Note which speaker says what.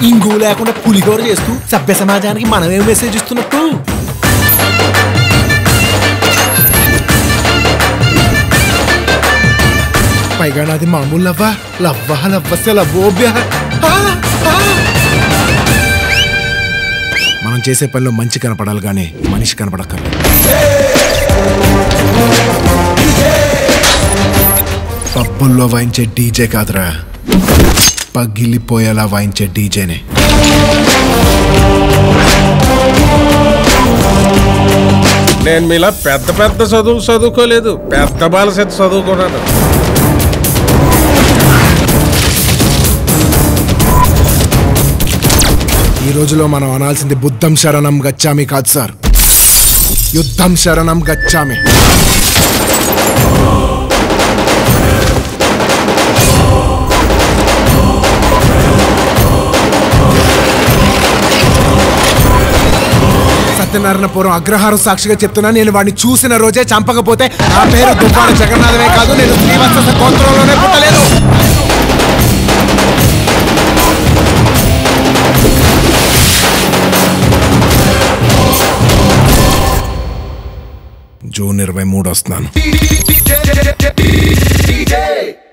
Speaker 1: ఇంగు లేకుండా పులిహోర చేస్తూ సభ్య సమాజానికి మనమే మెసేజ్ ఇస్తున్నట్టు పైగా నాది మామూలు లవ్వా లవ్వా లవ్వస్య లవ్వోభ్య మనం చేసే పనిలో మంచి కనపడాలి కానీ మనిషి కనపడక్కర్లేదు పబ్బుల్లో వాయించే డీజే కాదురా పగిలిపోయేలా వాయించే డీజేనే
Speaker 2: నేను మీలా పెద్ద పెద్ద చదువు చదువుకోలేదు పెద్ద బాలసెట్ చదువుకున్నాను
Speaker 1: ఈ రోజులో మనం అనాల్సింది బుద్ధం శరణం గచ్చామి కాదు సార్ యుద్ధం శరణం గచ్చామి సత్యనారాయణపురం అగ్రహారం సాక్షిగా చెప్తున్నా నేను వాడిని చూసిన రోజే చంపకపోతే నా పేరు దువ్వాడ జగన్నాథమే కాదు నేను శ్రీవత్స గోత్రంలోనే పుట్టలేదు జూన్ ఇరవై మూడు వస్తున్నాను
Speaker 3: DJ